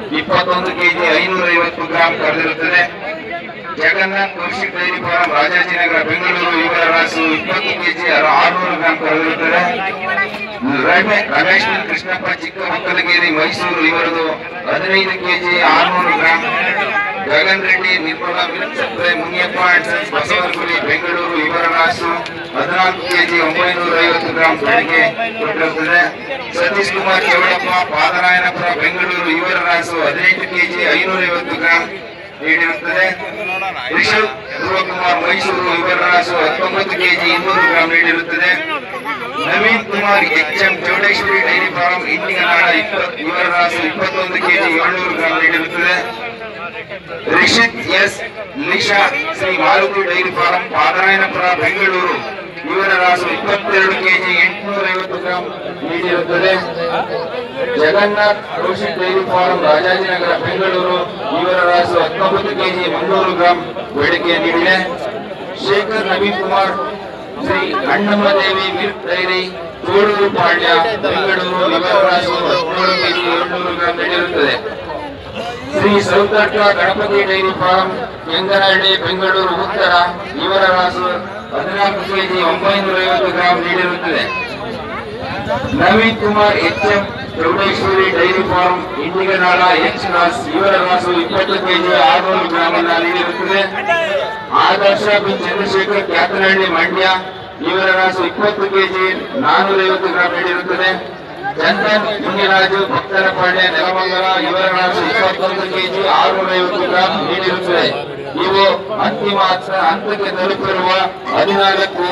ಇಪ್ಪತ್ತೊಂದು ಕೆಜಿ ಐನೂರ ಐವತ್ತು ಗ್ರಾಂ ಕರೆದಿರುತ್ತದೆ ಜಗನ್ನಾಥ್ ಕೃಷಿ ಡೈರಿ ಫಾರ್ಮ್ ರಾಜಾಜಿನಗರ ಬೆಂಗಳೂರು ಇವರ ರಾಸು ಇಪ್ಪತ್ತು ಕೆಜಿ ಆರುನೂರು ಗ್ರಾಂ ಕರೆದಿರುತ್ತದೆ ರಮೇ- ರಮೇಶ್ ಎನ್ ಕೃಷ್ಣಪ್ಪ ಚಿಕ್ಕಮಕ್ಕಲಗೇರಿ ಮೈಸೂರು ಇವರದು ಹದಿನೈದು ಕೆಜಿ ಆರುನೂರು gram Gagan Reddy Nirmala milk supply Muniyappa and sons Basavanagudi Bengaluru ಇವರ ರಾಸು ಹದಿನಾಲ್ಕು ಕೆಜಿ ಒಂಬೈನೂರ ಐವತ್ತು ಗ್ರಾಂ ಬೆಳಗ್ಗೆ ಕೊಟ್ಟಿರುತ್ತದೆ ಸತೀಶ್ ಕುಮಾರ್ ಕೇವಳಪ್ಪ ಪಾದರಾಯನಪುರ ಬೆಂಗಳೂರು ಇವರ ರಾಸು ಹದಿನೆಂಟು ಕೆಜಿ ಐನೂರ ಐವತ್ತು ಗ್ರಾಂ ನೀಡಿರುತ್ತದೆ ರಿಷಬ್ ಧ್ರುವಕುಮಾರ್ ಮೈಸೂರು ಇವರ ರಾಸು ಹತ್ತೊಂಬತ್ತು ಕೆಜಿ ಇನ್ನೂರು ಗ್ರಾಂ ನೀಡಿರುತ್ತದೆ Naveen Kumar H M Chowdeshwari dairy farm Indiganada ಇಪ್ಪತ್ತು ಇವರ ರಾಸು ಇಪ್ಪತ್ತೊಂದು ಕೆಜಿ ಏಳ್ನೂರು ಗ್ರಾಂ ನೀಡಿರುತ್ತದೆ Rishith S Nisha Shri Maruti dairy farm Padarayanapura Bengaluru ಇವರ ರಾಸು ಇಪ್ಪತ್ತೆರಡು ಕೆಜಿ ಎಂಟುನೂರ ಐವತ್ತು ಗ್ರಾಂ ನೀಡಿರುತ್ತದೆ ಜಗನ್ನಾಥ್ ಕೃಷಿ ಡೈರಿ ಫಾರ್ಮ್ ರಾಜಾಜಿನಗರ ಬೆಂಗಳೂರು ಇವರ ರಾಸು ಹತ್ತೊಂಬತ್ತು ಕೆಜಿ ಮುನ್ನೂರು ಗ್ರಾಂ ಬೇಡಿಕೆ ನೀಡಿದೆ ಶೇಖರ್ ನವೀನ್ ಕುಮಾರ್ ಶ್ರೀ ಅಣ್ಣಮ್ಮ ದೇವಿ ಮಿಲ್ಕ್ ಡೈರಿ ತೋಳೂರು ಪಾಳ್ಯ ಬೆಂಗಳೂರು ಇವರ ರಾಸು ಹದಿನೇಳು ಕೆಜಿ ಏಳ್ನೂರು ಗ್ರಾಂ ನೀಡಿರುತ್ತದೆ ಶ್ರೀ ಸೌತಟ್ಟ ಗಣಪತಿ ಡೈರಿ ಫಾರ್ಮ್ ಕೆಂಗನಹಳ್ಳಿ ಬೆಂಗಳೂರು ಉತ್ತರ ಇವರ ರಾಸು ಹದಿನಾಲ್ಕು ಕೆಜಿ ಒಂಬೈನೂರ ಐವತ್ತು ಗ್ರಾಂ ನೀಡಿರುತ್ತದೆ Naveen Kumar H M Chowdeshwari dairy farm Indiganala H ರಾಸ್ ಇವರ ರಾಸು ಇಪ್ಪತ್ತು ಕೆಜಿ ಆರುನೂರು ಗ್ರಾಂ ಅನ್ನ ನೀಡಿರುತ್ತದೆ ಆದರ್ಶ ಬಿ ಚಂದ್ರಶೇಖರ್ ಕ್ಯಾತನಹಳ್ಳಿ ಮಂಡ್ಯ ಇವರ ರಾಸು ಇಪ್ಪತ್ತು ಕೆಜಿ ನಾನೂರ ಐವತ್ತು ಗ್ರಾಂ ನೀಡಿರುತ್ತದೆ ಚಂದನ್ ಮುನಿರಾಜು ಭಕ್ತರಪಾಳ್ಯ ನೆಲಮಂಗಲ ಇವರ ರಾಸು ಇಪ್ಪತ್ತೊಂದು ಕೆಜಿ ಆರುನೂರ ಐವತ್ತು ಗ್ರಾಂ ನೀಡಿರುತ್ತದೆ ಇವು ಅಂತಿಮ ಹಂತ- ಹಂತಕ್ಕೆ ತಲುಪಿರುವ ಹದಿನಾಲ್ಕು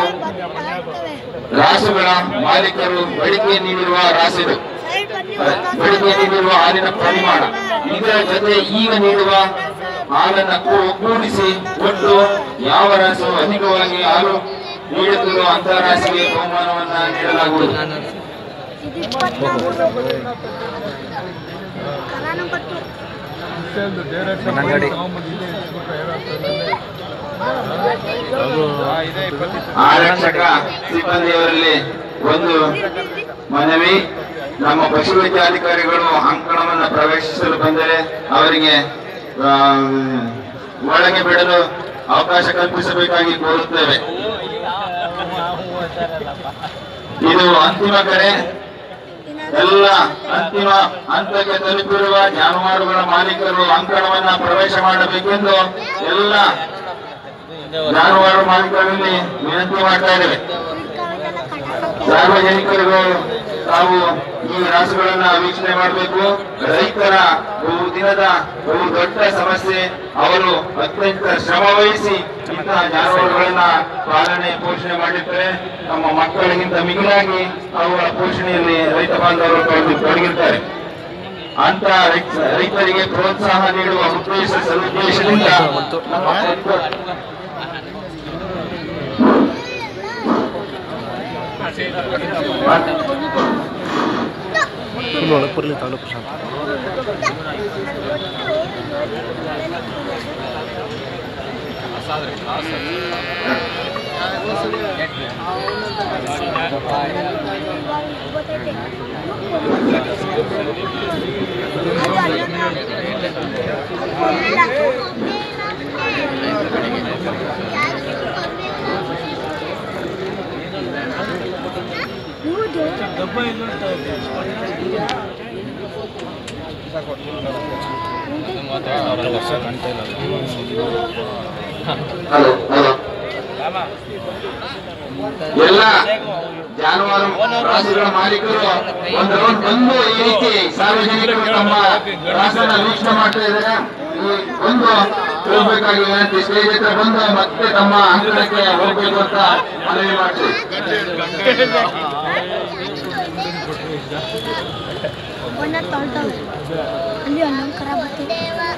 ರಾಸುಗಳ ಮಾಲೀಕರು ಬೇಡಿಕೆ ನೀಡಿರುವ ರಾಸುಗಳು ಬೇಡಿಕೆ ನೀಡಿರುವ ಹಾಲಿನ ಪರಿಮಾಣ ಇದರ ಜೊತೆ ಈಗ ನೀಡುವ ಹಾಲನ್ನ ಕೂ- ಒಗ್ಗೂಡಿಸಿ ಒಟ್ಟು ಯಾವ ರಾಸು ಅಧಿಕವಾಗಿ ಹಾಲು ನೀಡುತ್ತದೋ ಅಂತ ರಾಸಿಗೆ ಬಹುಮಾನವನ್ನ ನೀಡಲಾಗುವುದು ಇದು ಇಪ್ಪತ್ನಾಲ್ಕು ಕರ ನಂಬರ್ ಟು ನಂಗಡಿ ಆರಕ್ಷಕ ಸಿಬ್ಬಂದಿಯವರಲ್ಲಿ ಒಂದು ಮನವಿ ನಮ್ಮ ಪಶುವೈದ್ಯಾಧಿಕಾರಿಗಳು ಅಂಕಣವನ್ನು ಪ್ರವೇಶಿಸಲು ಬಂದರೆ ಅವರಿಗೆ ಆ, ಒಳಗೆ ಬಿಡಲು ಅವಕಾಶ ಕಲ್ಪಿಸಬೇಕಾಗಿ ಕೋರುತ್ತೇವೆ ಇದು ಅಂತಿಮ ಕರೆ ಎಲ್ಲ ಅಂತಿಮ ಹಂತಕ್ಕೆ ತಲುಪಿರುವ ಜಾನುವಾರುಗಳ ಮಾಲೀಕರು ಅಂಕಣವನ್ನ ಪ್ರವೇಶ ಮಾಡಬೇಕೆಂದು ಎಲ್ಲ ಜಾನುವಾರು ಮಾಲೀಕರಲ್ಲಿ ವಿನಂತಿ ಮಾಡ್ತಾ ಇದ್ದೇವೆ ಸಾರ್ವಜನಿಕರಿಗೂ ತಾವು ಈ ರಾಸುಗಳನ್ನ ವೀಕ್ಷಣೆ ಮಾಡಬೇಕು ರೈತರ ಬಹು ದಿನದ ಬಹು ದೊಡ್ಡ ಸಮಸ್ಯೆ ಅವರು ಅತ್ಯಂತ ಶ್ರಮ ವಹಿಸಿ ಇಂತಹ ಜಾನುವಾರುಗಳನ್ನ ಪಾಲನೆ ಪೋಷಣೆ ಮಾಡಿರ್ತಾರೆ ನಮ್ಮ ಮಕ್ಕಳಿಗಿಂತ ಮಿಗಿಲಾಗಿ ಅವುಗಳ ಪೋಷಣೆಯಲ್ಲಿ ರೈತ ಬಾಂಧವರು ತೊಡಗಿ- ತೊಡಗಿರ್ತಾರೆ ಅಂತ ರೈತ- ರೈತರಿಗೆ ಪ್ರೋತ್ಸಾಹ ನೀಡುವ ಉದ್ದೇಶ ಸದುದ್ದೇಶದಿಂದ ನಮ್ಮ ರೈತ- ಫುಲ್ ಒಳಗೆ ಬರಲಿ ತಾಲೂಕು ಶಾಂತ ವರ್ಷ ಕಾಣ್ತಾ ಇಲ್ಲ ಹಲೋ ಹಲೋ ಎಲ್ಲ ಜಾನುವಾರು ರಾಸುಗಳ ಮಾಲೀಕರು ಒಂದು ರೌಂಡ್ ಬಂದು ಈ ರೀತಿ ಸಾರ್ವಜನಿಕರು ತಮ್ಮ ರಾಸನ್ನ ವೀಕ್ಷಣೆ ಮಾಡ್ತಾ ಇದ್ದಾರೆ ಈ ಒಂದು ಹೋಗ್ಬೇಕಾಗಿ ವಿನಂತಿ ಸ್ಟೇಜ್ ಹತ್ರ ಬಂದು ಮತ್ತೆ ತಮ್ಮ ಅಂಗಡಕ್ಕೆ ಹೋಗ್ಬೇಕು ಅಂತ ಮನವಿ ಮಾಡ್ತೀವಿ ಒಂದ ತೊಳ್ತಾವೆ ಅಲ್ಲಿ ಹನ್ನೊಂದು ಕರ ಬರ್ತೀವಿ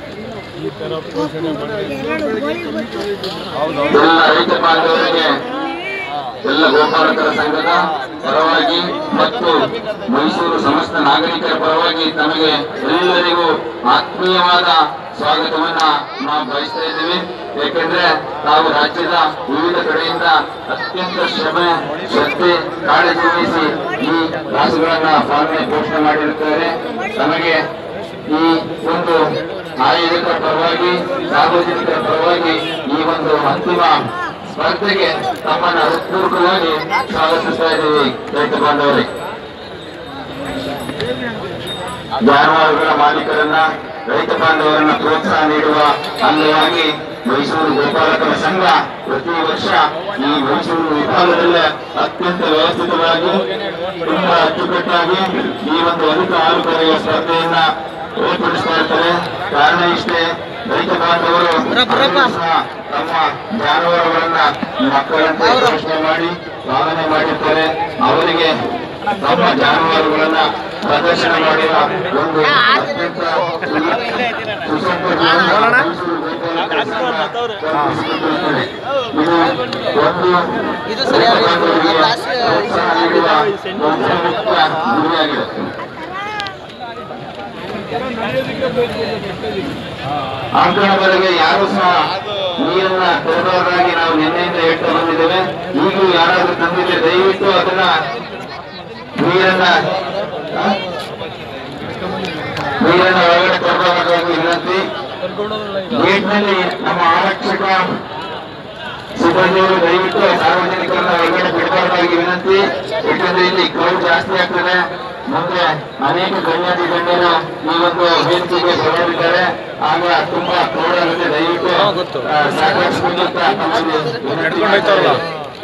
ಎರಡು ಗೋಳಿ ಗೊತ್ತು ಎಲ್ಲ ರೈತ ಬಾಂಧವರಿಗೆ ಎಲ್ಲ ಗೋಪಾಲಕರ ಸಂಘದ ಪರವಾಗಿ ಮತ್ತು ಮೈಸೂರು ಸಮಸ್ತ ನಾಗರಿಕರ ಪರವಾಗಿ ತಮಗೆ ಎಲ್ಲರಿಗೂ ಆತ್ಮೀಯವಾದ ಸ್ವಾಗತವನ್ನ ನಾವು ಬಯಸ್ತಾ ಇದ್ದೀವಿ ಏಕೆಂದ್ರೆ ತಾವು ರಾಜ್ಯದ ವಿವಿಧ ಕಡೆಯಿಂದ ಅತ್ಯಂತ ಶ್ರಮ ಶ್ರದ್ಧೆ ಕಾಳಜಿ ವಹಿಸಿ ಈ ರಾಸುಗಳನ್ನ ಪಾಲನೆ ಪೋಷಣೆ ಮಾಡಿರುತ್ತಾರೆ ತಮಗೆ ಈ ಒಂದು ಆಯೋಜಕರ ಪರವಾಗಿ ಸಾರ್ವಜನಿಕರ ಪರವಾಗಿ ಈ ಒಂದು ಅಂತಿಮ ಸ್ಪರ್ಧೆಗೆ ತಮ್ಮನ್ನ ಹೃತ್ಪೂರ್ವಕವಾಗಿ ಸ್ವಾಗತಿಸ್ತಾ ಇದ್ದೀವಿ ರೈತ ಬಾಂಧವರೇ ಜಾನುವಾರುಗಳ ಮಾಲೀಕರನ್ನ ರೈತ ಬಾಂಧವರನ್ನ ಪ್ರೋತ್ಸಾಹ ನೀಡುವ ಅಂಗವಾಗಿ ಮೈಸೂರು ಗೋಪಾಲಕರ ಸಂಘ ಪ್ರತಿ ವರ್ಷ ಈ ಮೈಸೂರು ವಿಭಾಗದಲ್ಲೇ ಅತ್ಯಂತ ವ್ಯವಸ್ಥಿತವಾಗಿ ತುಂಬಾ ಅಚ್ಚುಕಟ್ಟಾಗಿ ಈ ಒಂದು ಅಧಿಕ ಹಾಲು ಕರೆಯುವ ಸ್ಪರ್ಧೆಯನ್ನ ಏರ್ಪಡಿಸ್ತಾ ಇರ್ತಾರೆ ಕಾರಣ ಇಷ್ಟೇ ರೈತ ಬಾಂಧವರು ಎಲ್ಲರೂ ಸಹ ತಮ್ಮ ಜಾನುವಾರುಗಳನ್ನ ಮಕ್ಕಳಂತೆ ಪೋಷಣೆ ಮಾಡಿ ಪಾಲನೆ ಮಾಡಿರ್ತಾರೆ ಅವರಿಗೆ ತಮ್ಮ ಜಾನುವಾರುಗಳನ್ನ ಪ್ರದರ್ಶನ ಮಾಡಿದ ಒಂದು ಅತ್ಯಂತ ಸುಸಂಪನ್ನ ಮೈಸೂರು ಗೋಪಾಲಕರ ಸಂಘ ಕಲ್ಪಿಸಿಕೊಟ್ಟಿರುತ್ತದೆ. ಇದು ಒಂದು ಇದು ಸರಿಯಾಗಿ ರೈತ ಬಾಂಧವರಿಗೆ ಲಾಸ್ಟ್ ಪ್ರೋತ್ಸಾಹ ನೀಡುವ ಒಂದು ಮುಖ್ಯ ಗುರಿಯಾಗಿದೆ ಅಂಕಣಗಳಿಗೆ ಯಾರು ಸಹ ನೀರನ್ನ ತರಬಾರದಾಗಿ ನಾವು ನಿನ್ನೆಯಿಂದ ಹೇಳ್ತಾ ಬಂದಿದ್ದೇವೆ ಈಗಲೂ ಯಾರಾದ್ರೂ ತಂದಿದ್ರೆ ದಯವಿಟ್ಟು ಅದನ್ನ ನೀರನ್ನ ಆ? ನೀರನ್ನ ಒಳಗಡೆ ತರಬಾರದಾಗಿ ವಿನಂತಿ ಗೇಟ್ನಲ್ಲಿ ನಮ್ಮ ಆರಕ್ಷಕ ಸಿಬ್ಬಂದಿಯವರು ದಯವಿಟ್ಟು ಸಾರ್ವಜನಿಕರನ್ನ ಒಳಗಡೆ ಬಿಡಬಾರದಾಗಿ ವಿನಂತಿ ಯಾಕಂದ್ರೆ ಇಲ್ಲಿ ಕ್ರೌಡ್ ಜಾಸ್ತಿ ಆಗ್ತದೆ ಮುಂದೆ ಅನೇಕ ಗಣ್ಯಾತಿ ಗಣ್ಯರು ಈ ಒಂದು ವೇದಿಕೆಗೆ ಬರೋರಿದ್ದಾರೆ ಆಗ ತುಂಬಾ ಕ್ರೌಡ್ ಆಗುತ್ತೆ ದಯವಿಟ್ಟು ಆ, ಸಹಕರಿಸಬೇಕು ಅಂತ ತಮ್ಮಲ್ಲಿ ವಿನಂತಿ ಮಾಡ್ತಾ ಇದ್ದೇವೆ.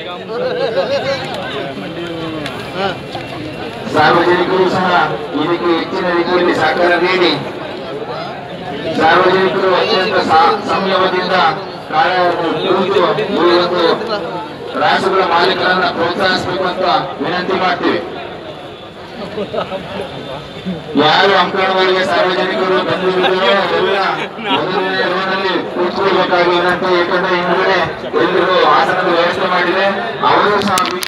ಸಾರ್ವಜನಿಕರು ಸಹ ಇದಕ್ಕೆ ಹೆಚ್ಚಿನ ರೀತಿಯಲ್ಲಿ ಸಹಕಾರ ನೀಡಿ ಸಾರ್ವಜನಿಕರು ಅತ್ಯಂತ ಸಾ- ಸಂಯಮದಿಂದ ಕಾರ್ಯವನ್ನು ಕುರಿತು ಈ ಒಂದು ರಾಸುಗಳ ಮಾಲೀಕರನ್ನ ಪ್ರೋತ್ಸಾಹಿಸಬೇಕು ಅಂತ ವಿನಂತಿ ಮಾಡ್ತೀವಿ ಯಾರು ಅಂಕಣಗಳಿಗೆ ಸಾರ್ವಜನಿಕರು ಬಂದಿರುತ್ತಾರೋ ಎಲ್ಲ ಮೊದಲನೇ ರೋನಲ್ಲಿ ಕೂತ್ಕೊಳ್ಬೇಕಾಗಿ ವಿನಂತಿ ಯಾಕಂದ್ರೆ ಹಿಂದ್ಗಡೆ ಎಲ್ಲರೂ ಆಸನದ ವ್ಯವಸ್ಥೆ ಮಾಡಿದೆ ಅವರು ಸಹ